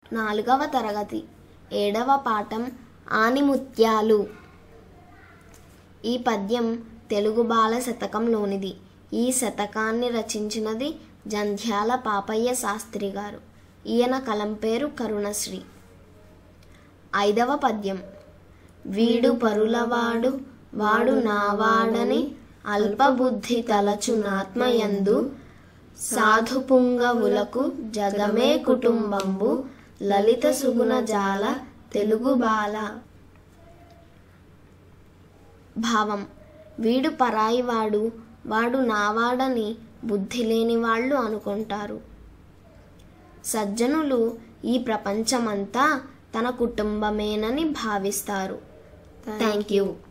నాలుగవ తరగతి ఏడవ పాఠం ఆనిముత్యాలు ఈ పద్యం తెలుగు బాల శతకంలోనిది ఈ శతకాన్ని రచించినది జంధ్యాల పాపయ్య శాస్త్రి గారు ఈయన కలం పేరు కరుణశ్రీ ఐదవ పద్యం వీడు పరులవాడు వాడు నావాడని అల్పబుద్ధి తలచునాత్మయందు సాధు పుంగవులకు జగమే కుటుంబంబు లలిత సుగుణ జాల తెలుగు బాల భావం వీడు పరాయివాడు వాడు నావాడని బుద్ధి లేని వాళ్ళు అనుకుంటారు సజ్జనులు ఈ ప్రపంచమంతా తన కుటుంబమేనని భావిస్తారు థ్యాంక్ యూ